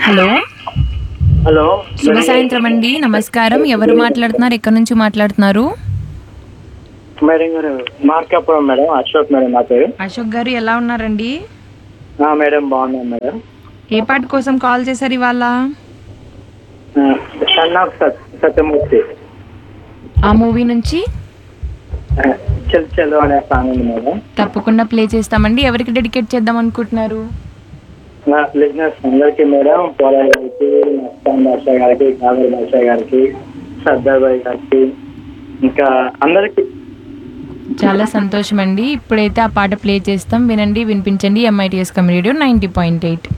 hello hello శుభ సాయంత్రం అండి నమస్కారం ఎవరు మాట్లాడుతున్నారు ఎక్కడి నుంచి మాట్లాడుతున్నారు మేడం గారు మార్కాపురం మేడం అశోక్ మేడం నా పేరు అశోక్ గారు ఎలా ఉన్నారండి ఆ, మేడం బాగున్నాను మేడం ఏ పాట కోసం కాల్ చేశారు ఇవాళ సన్ ఆఫ్ సత్ సత్యమూర్తి ఆ మూవీ నుంచి ఆ, చెల్ చెల్లు అనే సాంగ్ ఉంది మేడం తప్పకుండా ప్లే చేస్తామండి ఎవరికి డెడికేట్ చేద్దాం అనుకుంటున్నారు నా బిజినెస్ అందరికీ మేడం పోలాయ్ గారికి నస్తాన్ బాషా గారికి కాదర్ బాషా గారికి సర్దార్ భాయ్ గారికి ఇంకా అందరికి చాలా సంతోషం అండి ఇప్పుడైతే ఆ పాట ప్లే చేస్తాం వినండి వినిపించండి MITS community ninety point eight